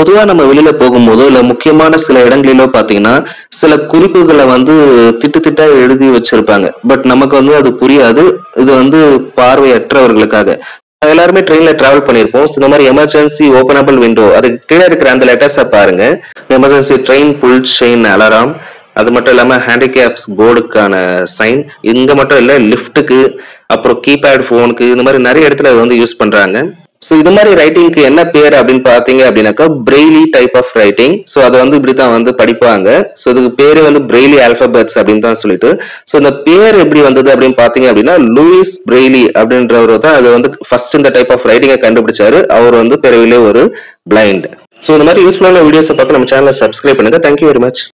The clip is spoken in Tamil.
பொதுவா நம்ம வெளியில போகும்போதோ இல்ல முக்கியமான சில இடங்களிலோ பாத்தீங்கன்னா சில குறிப்புகளை வந்து திட்டு திட்டா எழுதி வச்சிருப்பாங்க பட் நமக்கு வந்து அது புரியாது இது வந்து பார்வையற்றவர்களுக்காக எல்லாருமே ட்ரெயின்ல டிராவல் பண்ணியிருப்போம் So, இந்த மாதிரி எமர்ஜென்சி ஓபனபிள் விண்டோ அதுக்கு கீழே இருக்கிற அந்த லெட்டர்ஸை பாருங்க emergency train pull chain alarm அது மட்டும் இல்லாம ஹேண்டிகேப்ஸ் போர்டுக்கான சைன் இங்க மட்டும் இல்ல லிஃப்ட்டுக்கு அப்புறம் கீபேட் ஃபோனுக்கு இந்த மாதிரி நிறைய இடத்துல இது வந்து யூஸ் பண்றாங்க ஸோ இது மாதிரி ரைட்டிங்க்கு என்ன பேர் அப்படின்னு பார்த்தீங்க அப்படின்னாக்கா Braille type of writing so அதை வந்து இப்படி தான் வந்து படிப்பாங்க ஸோ இதுக்கு பேர் வந்து பிரெய்லி ஆல்பபெட்ஸ் அப்படின்னு தான் சொல்லிட்டு ஸோ இந்த பேர் எப்படி வந்தது அப்படின்னு பார்த்தீங்க அப்படின்னா லூயிஸ் பிரெய்லி அப்படின்றவர் தான் அது வந்து ஃபர்ஸ்ட் இந்த டைப் ஆஃப் ரைட்டிங்கை கண்டுபிடிச்சாரு அவர் வந்து பிறவிலே ஒரு பிளைண்ட் ஸோ இந்த மாதிரி யூஸ்ஃபுல்லான வீடியோஸை பார்க்க நம்ம சேனலை சப்ஸ்கிரைப் பண்ணுங்க தேங்க்யூ வெரி மச்